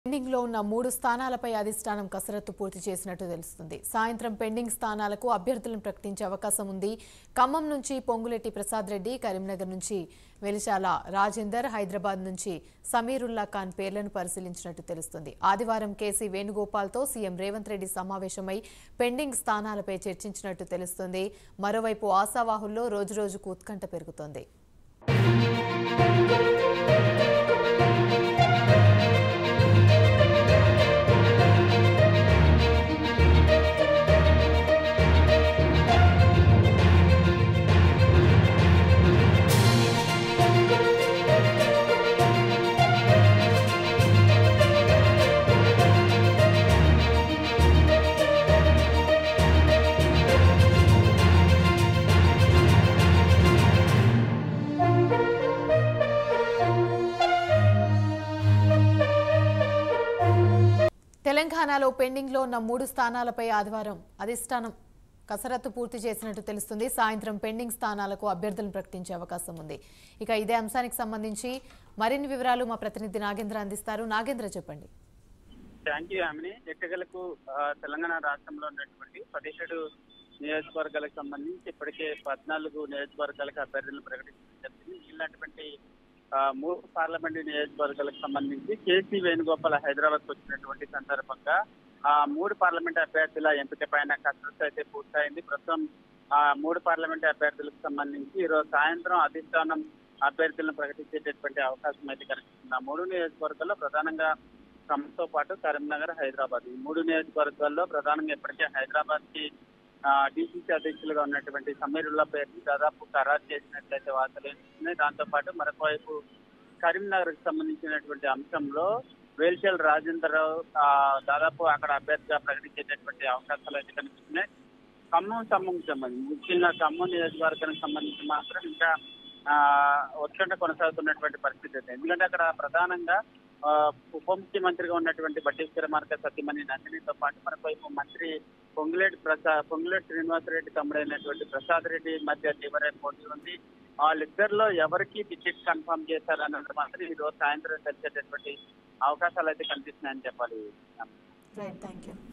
pending లో ఉన్న మూడు స్థానాలపై అధిష్టానం కసరత్తు పూర్తి చేసినట్టు తెలుస్తుంది సాయంత్రం పెండింగ్ స్థానాలకు అభ్యర్థులను ప్రకటించే అవకాశం ఉంది ఖమ్మం నుంచి పొంగులెట్టి ప్రసాద్ రెడ్డి కరీంనగర్ నుంచి వెలిశాల రాజేందర్ హైదరాబాద్ నుంచి సమీరుల్లా ఖాన్ పేర్లను పరిశీలించినట్టు తెలుస్తుంది ఆదివారం కేసీ వేణుగోపాల్తో సీఎం రేవంత్ రెడ్డి సమావేశమై పెండింగ్ స్థానాలపై చర్చించినట్టు తెలుస్తుంది మరోవైపు ఆశావాహుల్లో రోజురోజుకు ఉత్కంఠ పెరుగుతోంది తెలంగాణలో పెండింగ్ లో ఉన్న మూడు స్థానాలపై ఆదివారం అధిష్టానం కసరత్తు పూర్తి చేసినట్టు తెలుస్తుంది సాయంత్రం పెండింగ్ స్థానాలకు అభ్యర్థులను ప్రకటించే అవకాశం ఉంది ఇక ఇదే అంశానికి సంబంధించి మరిన్ని వివరాలు మా ప్రతినిధి నాగేంద్ర అందిస్తారు నాగేంద్ర చెప్పండి థ్యాంక్ యూ ఆమెని ఎక్కగలకు తెలంగాణ రాష్ట్రంలో ఉన్నటువంటి పదిహేడు నియోజకవర్గాలకు సంబంధించి ఇప్పటికే పద్నాలుగు నియోజకవర్గాలకు అభ్యర్థులను ప్రకటించడం జరిగింది ఇలాంటి మూడు పార్లమెంటు నియోజకవర్గాలకు సంబంధించి కేసీ వేణుగోపాల్ హైదరాబాద్ వచ్చినటువంటి సందర్భంగా ఆ మూడు పార్లమెంట్ అభ్యర్థుల ఎంపిక పైన కసరత్తు అయితే పూర్తయింది ప్రస్తుతం ఆ మూడు పార్లమెంట్ అభ్యర్థులకు సంబంధించి ఈరోజు సాయంత్రం అధిష్టానం అభ్యర్థులను ప్రకటించేటటువంటి అవకాశం అయితే కనిపిస్తుంది ఆ మూడు నియోజకవర్గాల్లో ప్రధానంగా ఖమ్మంతో పాటు కరీంనగర్ హైదరాబాద్ ఈ మూడు నియోజకవర్గాల్లో ప్రధానంగా ఇప్పటికే హైదరాబాద్ కి డిసిసి అధ్యక్షులుగా ఉన్నటువంటి సమీరుల్లా పేరుని దాదాపు ఖరారు చేసినట్లయితే వార్తలు వినిపిస్తున్నాయి దాంతో పాటు మరొక వైపు కరీంనగర్ కి సంబంధించినటువంటి అంశంలో వేల్చల్ రాజేందర్ రావు ఆ, దాదాపు అక్కడ అభ్యర్థిగా ప్రకటించేటటువంటి అవకాశాలు అయితే కనిపిస్తున్నాయి ఖమ్మం సంబంధించి సంబంధించి ముఖ్యంగా ఖమ్మం నియోజకవర్గానికి సంబంధించి మాత్రం ఇంకా ఆ, ఉత్కంఠ కొనసాగుతున్నటువంటి పరిస్థితి అయితే ఎందుకంటే అక్కడ ప్రధానంగా ఆ, ఉప ముఖ్యమంత్రిగా ఉన్నటువంటి బట్టి విక్రమార్క సత్యమణి నందినితో పాటు మరొక వైపు మంత్రి పొంగులేటి ప్రసాద్ పొంగులేటి శ్రీనివాసరెడ్డి తమ్ముడైనటువంటి ప్రసాద్ రెడ్డి మధ్య తీవ్రమైన పోటీ ఉంది వాళ్ళిద్దరిలో ఎవరికి టికెట్ కన్ఫర్మ్ చేశారన్నది మాత్రం ఈ రోజు సాయంత్రం తెలిసేటటువంటి అవకాశాలు అయితే కనిపిస్తున్నాయని చెప్పాలి రైట్ థ్యాంక్ యూ